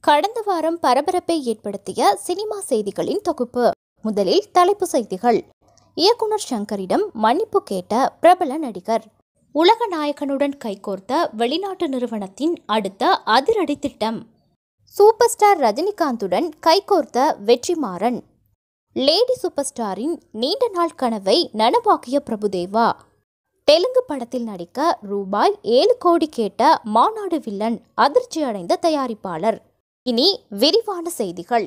கடந்த வாரம் பரபரப்பை ஏற்படுத்திய சினிமா செய்திகளின் தொகுப்பு முதலில் தலைப்பு செய்திகள் இயக்குனர் ஷங்கரிடம் மன்னிப்பு கேட்ட பிரபல நடிகர் உலக நாயகனுடன் கைகோர்த்த வெளிநாட்டு நிறுவனத்தின் அடுத்த அதிரடி திட்டம் சூப்பர் ஸ்டார் ரஜினிகாந்துடன் கைகோர்த்த வெற்றிமாறன் லேடி சூப்பர் ஸ்டாரின் நீண்ட நாள் கனவை நனவாக்கிய பிரபுதேவா தெலுங்கு படத்தில் நடிக்க ரூபாய் ஏழு கோடி கேட்ட மாநாடு வில்லன் அதிர்ச்சி அடைந்த தயாரிப்பாளர் இனி விரிவான செய்திகள்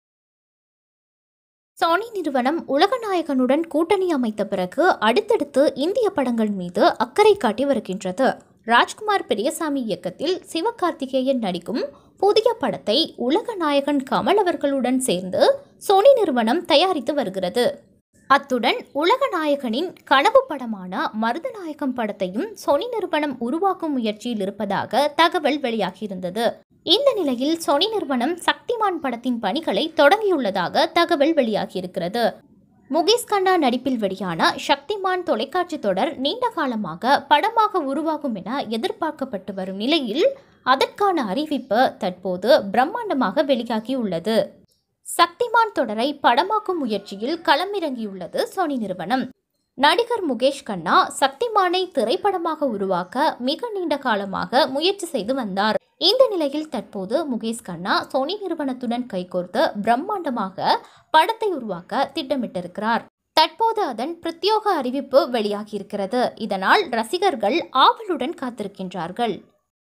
சோனி நிறுவனம் உலகநாயகனுடன் கூட்டணி அமைத்த பிறகு அடுத்தடுத்து இந்திய படங்கள் மீது அக்கறை காட்டி வருகின்றது ராஜ்குமார் பெரியசாமி இயக்கத்தில் சிவகார்த்திகேயன் நடிக்கும் புதிய படத்தை உலகநாயகன் கமல் அவர்களுடன் சேர்ந்து சோனி நிறுவனம் தயாரித்து வருகிறது அத்துடன் உலகநாயகனின் கனவு படமான மருதநாயகம் படத்தையும் சோனி நிறுவனம் உருவாக்கும் முயற்சியில் இருப்பதாக தகவல் வெளியாகியிருந்தது இந்த நிலையில் சோனி நிறுவனம் சக்திமான் படத்தின் பணிகளை தொடங்கியுள்ளதாக தகவல் வெளியாகியிருக்கிறது முகேஷ் கண்ணா நடிப்பில் வெளியான சக்திமான் தொலைக்காட்சி தொடர் நீண்ட காலமாக படமாக உருவாகும் என எதிர்பார்க்கப்பட்டு வரும் நிலையில் அதற்கான அறிவிப்பு தற்போது பிரம்மாண்டமாக வெளியாகியுள்ளது சக்திமான் தொடரை படமாக்கும் முயற்சியில் களமிறங்கியுள்ளது சோனி நிறுவனம் நடிகர் முகேஷ் கண்ணா சக்திமானை திரைப்படமாக உருவாக்க மிக நீண்ட காலமாக முயற்சி செய்து வந்தார் இந்த நிலையில் தற்போது முகேஷ் கண்ணா சோனி நிறுவனத்துடன் கைகோர்த்து பிரம்மாண்டமாக படத்தை உருவாக்க திட்டமிட்டிருக்கிறார் தற்போது அதன் பிரத்யோக அறிவிப்பு வெளியாகியிருக்கிறது இதனால் ரசிகர்கள் ஆவலுடன் காத்திருக்கின்றார்கள்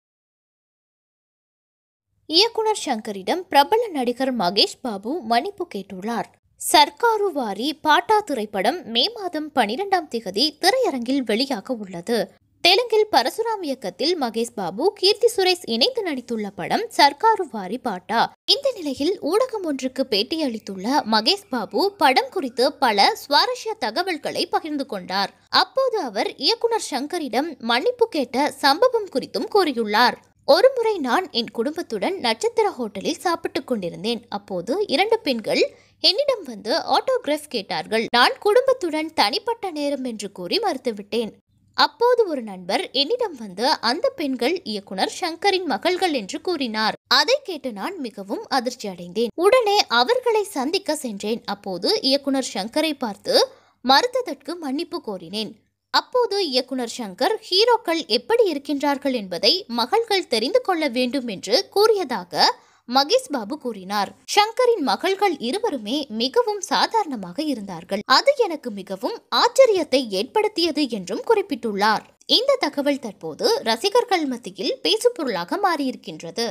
இயக்குனர் சங்கரிடம் பிரபல நடிகர் மகேஷ் பாபு மன்னிப்பு கேட்டுள்ளார் சர்க்காரு வாரி பாட்டா திரைப்படம் மே மாதம் பனிரெண்டாம் திகதி திரையரங்கில் வெளியாக உள்ளது தெலுங்கில் பரசுராம் இயக்கத்தில் மகேஷ் பாபு கீர்த்தி சுரேஷ் இணைந்து நடித்துள்ள படம் சர்க்காரு வாரி பாட்டா இந்த நிலையில் ஊடகம் ஒன்றுக்கு பேட்டியளித்துள்ள மகேஷ் பாபு படம் குறித்து பல சுவாரஸ்ய தகவல்களை பகிர்ந்து கொண்டார் அப்போது அவர் இயக்குனர் சங்கரிடம் மன்னிப்பு கேட்ட சம்பவம் குறித்தும் கூறியுள்ளார் ஒருமுறை நான் என் குடும்பத்துடன் நட்சத்திர ஹோட்டலில் சாப்பிட்டுக் கொண்டிருந்தேன் அப்போது இரண்டு பெண்கள் என்னிடம் வந்து ஆட்டோகிராஃப் கேட்டார்கள் நான் குடும்பத்துடன் தனிப்பட்ட நேரம் என்று கூறி மறுத்துவிட்டேன் அப்போது ஒரு நண்பர் என்னிடம் வந்து அந்த பெண்கள் இயக்குனர் சங்கரின் மகள்கள் என்று கூறினார் அதை கேட்டு நான் மிகவும் அதிர்ச்சி அடைந்தேன் உடனே அவர்களை சந்திக்க சென்றேன் அப்போது இயக்குனர் சங்கரை பார்த்து மறுத்ததற்கு மன்னிப்பு கோரினேன் அப்போது இயக்குனர் சங்கர் ஹீரோக்கள் எப்படி இருக்கின்றார்கள் என்பதை மகள்கள் தெரிந்து கொள்ள வேண்டும் என்று கூறியதாக மகேஷ் பாபு கூறினார் சங்கரின் மகள்கள் இருவருமே மிகவும் சாதாரணமாக இருந்தார்கள் அது எனக்கு மிகவும் ஆச்சரியத்தை ஏற்படுத்தியது என்றும் குறிப்பிட்டுள்ளார் இந்த தகவல் தற்போது ரசிகர்கள் மத்தியில் பேசுபொருளாக மாறியிருக்கின்றது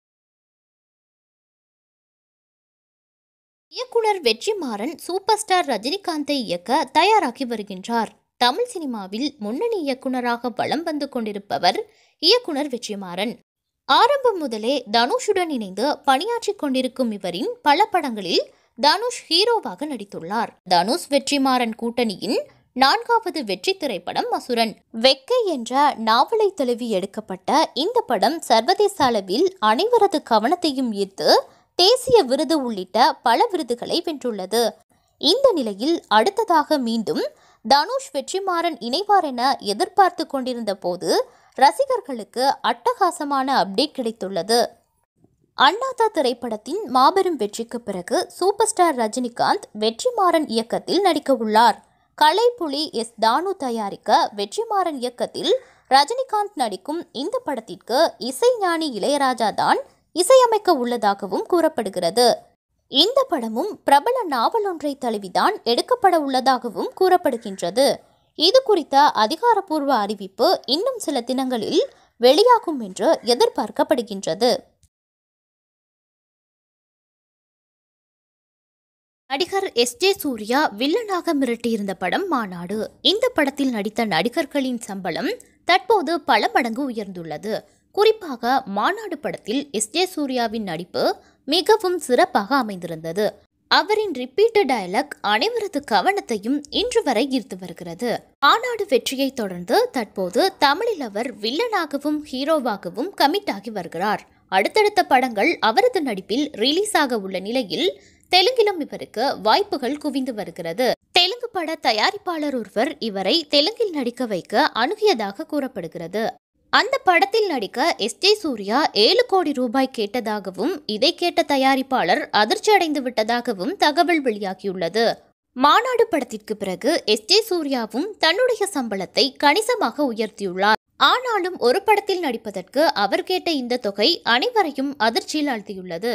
இயக்குனர் வெற்றிமாறன் சூப்பர் ஸ்டார் ரஜினிகாந்தை இயக்க தயாராகி வருகின்றார் தமிழ் சினிமாவில் முன்னணி இயக்குனராக வலம் வந்து கொண்டிருப்பவர் இயக்குனர் வெற்றிமாறன் ஆரம்பம் முதலே தனுஷுடன் இணைந்து பணியாற்றிக் கொண்டிருக்கும் இவரின் பல படங்களில் தனுஷ் ஹீரோவாக நடித்துள்ளார் தனுஷ் வெற்றிமாறன் கூட்டணியின் நான்காவது வெற்றி திரைப்படம் அசுரன் வெக்கை என்ற நாவலை தழுவி எடுக்கப்பட்ட இந்த படம் சர்வதேச அளவில் அனைவரது கவனத்தையும் ஈர்த்து தேசிய விருது உள்ளிட்ட பல விருதுகளை வென்றுள்ளது இந்த நிலையில் அடுத்ததாக மீண்டும் தனுஷ் வெற்றிமாறன் இணைவார் என எதிர்பார்த்து கொண்டிருந்த போது ரசிகர்களுக்கு அட்டகாசமான அப்டேட் கிடைத்துள்ளது அண்ணாதா திரைப்படத்தின் மாபெரும் வெற்றிக்கு பிறகு சூப்பர் ஸ்டார் ரஜினிகாந்த் வெற்றிமாறன் இயக்கத்தில் நடிக்க உள்ளார் கலைப்புலி எஸ் தானு தயாரிக்க வெற்றிமாறன் இயக்கத்தில் ரஜினிகாந்த் நடிக்கும் இந்த படத்திற்கு இசைஞானி இளையராஜா தான் இசையமைக்க உள்ளதாகவும் கூறப்படுகிறது இந்த படமும் பிரபல நாவல் ஒன்றை தழுவிதான் எடுக்கப்பட உள்ளதாகவும் கூறப்படுகின்றது இது குறித்த அதிகாரப்பூர்வ அறிவிப்பு இன்னும் சில தினங்களில் வெளியாகும் என்று எதிர்பார்க்கப்படுகின்றது நடிகர் எஸ் ஜே சூர்யா வில்லனாக மிரட்டியிருந்த படம் மாநாடு இந்த படத்தில் நடித்த நடிகர்களின் சம்பளம் தற்போது பல மடங்கு உயர்ந்துள்ளது குறிப்பாக மாநாடு படத்தில் எஸ் ஜே சூர்யாவின் நடிப்பு மிகவும் சிறப்பாக அமைந்திருந்தது அவரின் ரிப்பீட்டு டயலாக் அனைவரது கவனத்தையும் இன்று வரை ஈர்த்து வருகிறது மாநாடு வெற்றியை தொடர்ந்து தற்போது தமிழில் அவர் வில்லனாகவும் ஹீரோவாகவும் கமிட் ஆகி வருகிறார் அடுத்தடுத்த படங்கள் அவரது நடிப்பில் ரிலீஸ் ஆக உள்ள நிலையில் தெலுங்கிலும் இவருக்கு வாய்ப்புகள் குவிந்து வருகிறது தெலுங்கு பட தயாரிப்பாளர் ஒருவர் இவரை தெலுங்கில் நடிக்க வைக்க அணுகியதாக கூறப்படுகிறது அந்த படத்தில் நடிக்க எஸ் ஜே சூர்யா ஏழு கோடி ரூபாய் கேட்டதாகவும் இதை கேட்ட தயாரிப்பாளர் அதிர்ச்சி அடைந்து விட்டதாகவும் தகவல் வெளியாகியுள்ளது மாநாடு படத்திற்கு பிறகு எஸ் ஜே சூர்யாவும் தன்னுடைய சம்பளத்தை கணிசமாக உயர்த்தியுள்ளார் ஆனாலும் ஒரு படத்தில் நடிப்பதற்கு அவர் கேட்ட இந்த தொகை அனைவரையும் அதிர்ச்சியில் ஆழ்த்தியுள்ளது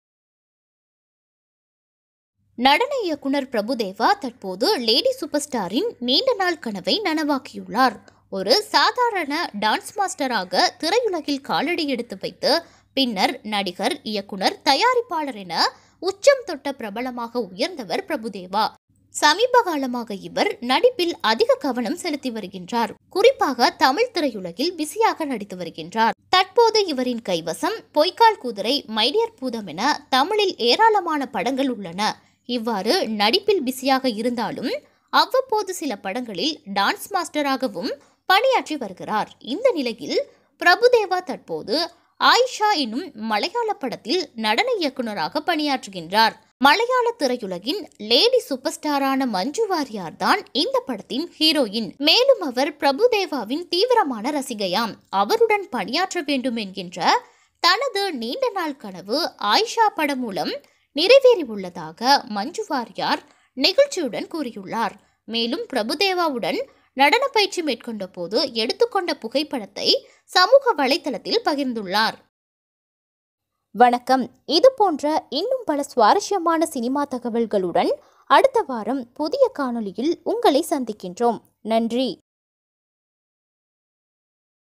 நடன இயக்குனர் பிரபுதேவா தற்போது லேடி சூப்பர் ஸ்டாரின் நீண்ட நாள் கனவை நனவாக்கியுள்ளார் ஒரு சாதாரண டான்ஸ் மாஸ்டராக திரையுலகில் காலடி எடுத்து வைத்து பின்னர் நடிகர் இயக்குனர் தயாரிப்பாளர் என உச்சம் தொட்ட பிரபலமாக உயர்ந்தவர் பிரபுதேவா சமீப காலமாக இவர் நடிப்பில் அதிக கவனம் செலுத்தி வருகின்றார் குறிப்பாக தமிழ் திரையுலகில் பிஸியாக நடித்து வருகின்றார் தற்போது இவரின் கைவசம் பொய்க்கால் குதிரை மைடியர் பூதம் என தமிழில் ஏராளமான படங்கள் உள்ளன இவ்வாறு நடிப்பில் பிஸியாக இருந்தாலும் அவ்வப்போது சில படங்களில் டான்ஸ் மாஸ்டராகவும் பணியாற்றி வருகிறார் இந்த நிலையில் பிரபுதேவா தற்போது ஆயிஷா என்னும் மலையாள படத்தில் நடன இயக்குனராக பணியாற்றுகின்றார் மலையாள திரையுலகின் லேடி சூப்பர் ஸ்டாரான மஞ்சு வாரியார் தான் இந்த படத்தின் ஹீரோயின் மேலும் அவர் பிரபுதேவாவின் தீவிரமான ரசிகையாம் அவருடன் பணியாற்ற வேண்டும் என்கின்ற தனது நீண்ட நாள் கனவு ஆயிஷா படம் மூலம் நிறைவேறியுள்ளதாக மஞ்சு வாரியார் நிகழ்ச்சியுடன் கூறியுள்ளார் மேலும் பிரபுதேவாவுடன் நடன பயிற்சி மேற்கொண்ட போது எடுத்துக்கொண்ட புகைப்படத்தை சமூக வலைதளத்தில் பகிர்ந்துள்ளார் வணக்கம் இது போன்ற இன்னும் பல சுவாரஸ்யமான சினிமா தகவல்களுடன் அடுத்த வாரம் புதிய காணொளியில் உங்களை சந்திக்கின்றோம் நன்றி